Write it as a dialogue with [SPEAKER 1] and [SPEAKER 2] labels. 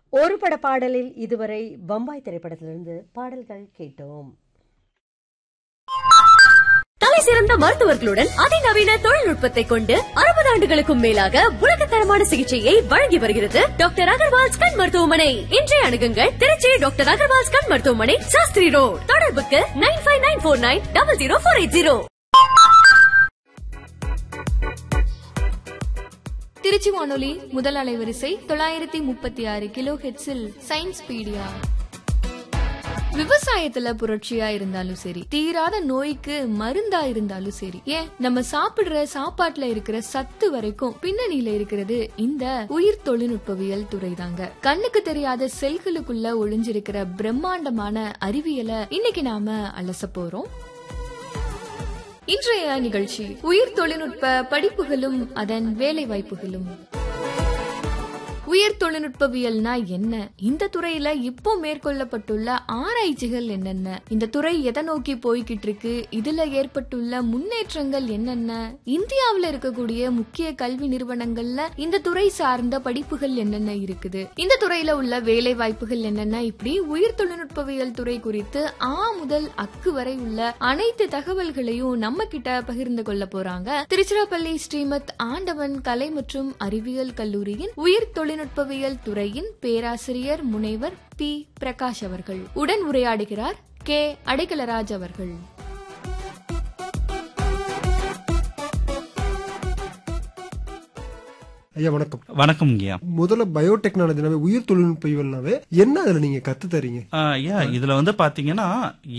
[SPEAKER 1] ஒரு பட பாடலில் இதுவரை பம்பாய் திரைப்படத்திலிருந்து பாடல்கள் கேட்டோம்
[SPEAKER 2] தலை சிறந்த மருத்துவர்களுடன் அதிநவீன தொழில்நுட்பத்தை கொண்டு அறுபது ஆண்டுகளுக்கும் மேலாக உலகத்தரமான சிகிச்சையை வழங்கி வருகிறது டாக்டர் அகர்வால்ஸ் கண் மருத்துவமனை இன்றைய அணுகுங்கள் திருச்சி டாக்டர் அகர்வால்ஸ் கண் மருத்துவமனை சாஸ்திரி ரோட் தொடர்புக்கு nine five nine four nine double zero four eight zero
[SPEAKER 3] Trichy வானொலி முதல் அலைவரிசை தொள்ளாயிரத்தி முப்பத்தி ஆறு கிலோ ஹெட்ஸில் சயின்ஸ் பீடியா விவசாயத்துல புரட்சியா இருந்தாலும் சரி தீராத நோய்க்கு மருந்தா இருந்தாலும் சரி ஏன் நம்ம சாப்பிடுற சாப்பாட்டுல இருக்கிற சத்து வரைக்கும் பின்னணியில இருக்கிறது இந்த உயிர் தொழில்நுட்பவியல் துறைதாங்க கண்ணுக்கு தெரியாத செல்களுக்குள்ள ஒளிஞ்சிருக்கிற பிரம்மாண்டமான அறிவியலை இன்னைக்கு நாம அலச போறோம் இன்றைய நிகழ்ச்சி உயிர் தொழில்நுட்ப படிப்புகளும் அதன் வேலை வாய்ப்புகளும் உயர் தொழில்நுட்பவியல்னா என்ன இந்த துறையில இப்போ மேற்கொள்ளப்பட்டுள்ள ஆராய்ச்சிகள் என்னென்ன இந்த துறை எதை நோக்கி போய்கிட்டு இருக்கு இதுல ஏற்பட்டுள்ள முன்னேற்றங்கள் என்னென்ன இந்தியாவுல இருக்கக்கூடிய முக்கிய கல்வி நிறுவனங்கள்ல இந்த துறை சார்ந்த படிப்புகள் என்னென்ன இருக்குது இந்த துறையில உள்ள வேலை வாய்ப்புகள் என்னென்ன இப்படி உயிர் தொழில்நுட்பவியல் துறை குறித்து ஆ முதல் அக்கு வரை உள்ள அனைத்து தகவல்களையும் நம்ம கிட்ட பகிர்ந்து கொள்ள போறாங்க திருச்சிராப்பள்ளி ஸ்ரீமத் ஆண்டவன் கலை மற்றும் அறிவியல் கல்லூரியின் உயிர் தொழில்நுட்பவியல் துறையின் பேராசிரியர் முனைவர் பி பிரகாஷ் அவர்கள் உடன் உரையாடுகிறார் கே அடைக்கலராஜ் அவர்கள்
[SPEAKER 4] ஐயா வணக்கம்
[SPEAKER 5] வணக்கம் ஐயா
[SPEAKER 4] முதல்ல பயோடெக்னாலஜினாவே உயிர் தொழில்நுட்பவியல்னாவே என்ன அதுல நீங்க கத்து தரீங்க
[SPEAKER 5] ஐயா இதுல வந்து பாத்தீங்கன்னா